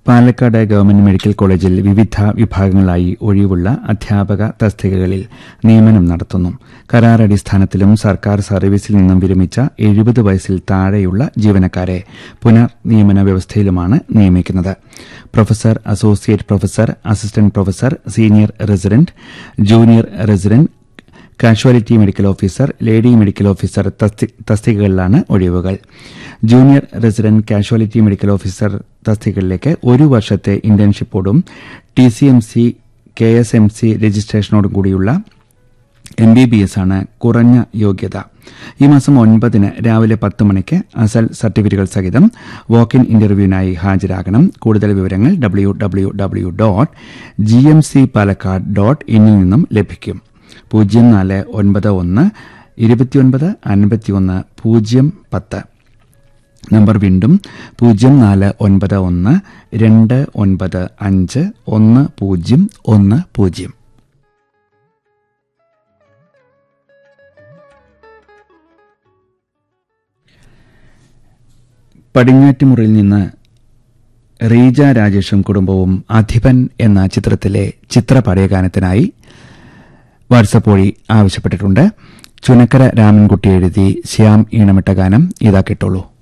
Palakkad government medical കോളേജിൽ വിവിധ വിഭാഗങ്ങളായി ഒഴിവുള്ള അധ്യാപക തസ്തികകളിൽ നിയമനം നടത്തുന്നു കരാർ അടിസ്ഥാനത്തിലും സർക്കാർ സർവീസിൽ നിന്നും വിരമിച്ച എഴുപത് വയസ്സിൽ താഴെയുള്ള ജീവനക്കാരെ പുനർനിയമന വ്യവസ്ഥയിലുമാണ് നിയമിക്കുന്നത് professor associate professor assistant professor senior resident junior resident casualty medical officer lady medical officer തസ്തി- തസ്തികകളിലാണ് ഒഴിവുകൾ junior resident casualty medical officer തസ്തികകളിലേക്ക് ഒരു വർഷത്തെ ഇന്റേൺഷിപ്പോടും T C M C K S M C രജിസ്ട്രേഷനോടും കൂടിയുള്ള എം ബി ബി എസ് ആണ് കുറഞ്ഞ യോഗ്യത ഈ മാസം ഒൻപതിന് രാവിലെ പത്ത് മണിക്ക് അസൽ സർട്ടിഫിക്കറ്റുകൾ സഹിതം വാക്ക് ഇൻ ഇന്റർവ്യൂവിനായി ഹാജരാകണം കൂടുതൽ വിവരങ്ങൾ W W W dot G M C Palakkad dot ഇന്നിൽ നിന്നും ലഭിക്കും പൂജ്യം നാല് ഒൻപത് ഒന്ന് ഇരുപത്തിയൊൻപത് അൻപത്തിയൊന്ന് പൂജ്യം പത്ത് നമ്പർ വീണ്ടും പൂജ്യം നാല് ഒൻപത് ഒന്ന് രണ്ട് ഒൻപത് അഞ്ച് ഒന്ന് പൂജ്യം ഒന്ന് പൂജ്യം പടിഞ്ഞാറ്റുമുറിയിൽ നിന്ന് റീജ രാജേഷും കുടുംബവും അധിപൻ എന്ന ചിത്രത്തിലെ ചിത്രപടയ ഗാനത്തിനായി വാട്സപ്പ് വഴി ആവശ്യപ്പെട്ടിട്ടുണ്ട് ചുനക്കര രാമൻകുട്ടി എഴുതി ശ്യാം ഈണമിട്ട ഗാനം ഇതാ കേട്ടോളൂ